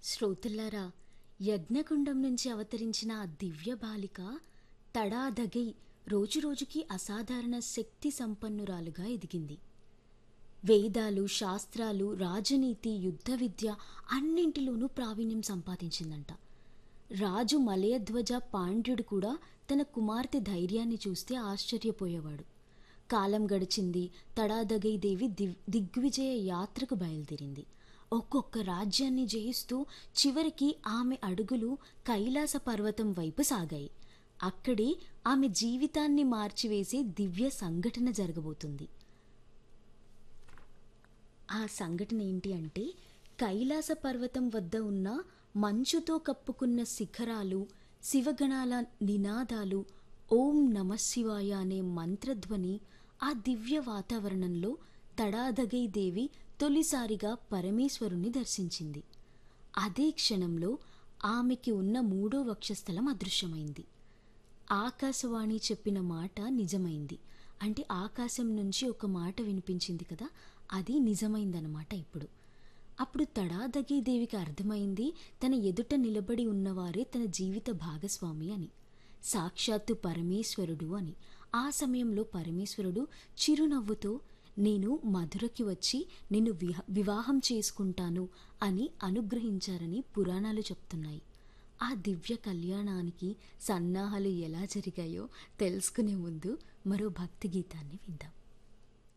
శ్రోతల్లారా యజ్ఞకుండం నుంచి అవతరించిన ఆ దివ్య బాలిక తడాదగై రోజురోజుకి అసాధారణ శక్తి సంపన్నురాలుగా ఎదిగింది వేదాలు శాస్త్రాలు రాజనీతి యుద్ధ విద్య అన్నింటిలోనూ ప్రావీణ్యం సంపాదించిందంట రాజు మలయధ్వజ పాండ్యుడు కూడా తన కుమార్తె ధైర్యాన్ని చూస్తే ఆశ్చర్యపోయేవాడు కాలం గడిచింది తడాదగై దేవి దివ్ దిగ్విజయ యాత్రకు బయలుదేరింది ఒక్కొక్క రాజ్యాన్ని జయిస్తూ చివరికి ఆమె అడుగులు కైలాస పర్వతం వైపు సాగాయి అక్కడే ఆమె జీవితాన్ని మార్చివేసే దివ్య సంఘటన జరగబోతుంది ఆ సంఘటన ఏంటి అంటే కైలాస పర్వతం వద్ద ఉన్న మంచుతో కప్పుకున్న శిఖరాలు శివగణాల నినాదాలు ఓం నమశివాయ అనే మంత్రధ్వని ఆ దివ్య వాతావరణంలో తడాదగై దేవి తొలిసారిగా పరమేశ్వరుణ్ణి దర్శించింది అదే క్షణంలో ఆమెకి ఉన్న మూడో వక్షస్థలం అదృశ్యమైంది ఆకాశవాణి చెప్పిన మాట నిజమైంది అంటే ఆకాశం నుంచి ఒక మాట వినిపించింది కదా అది నిజమైందనమాట ఇప్పుడు అప్పుడు తడాదగి దేవికి అర్థమైంది తన ఎదుట నిలబడి ఉన్నవారే తన జీవిత భాగస్వామి అని సాక్షాత్తు పరమేశ్వరుడు అని ఆ సమయంలో పరమేశ్వరుడు చిరునవ్వుతో నేను మధురకి వచ్చి నిన్ను విహ వివాహం చేసుకుంటాను అని అనుగ్రహించారని పురాణాలు చెప్తున్నాయి ఆ దివ్య కళ్యాణానికి సన్నాహాలు ఎలా జరిగాయో తెలుసుకునే ముందు మరో భక్తి గీతాన్ని విందాం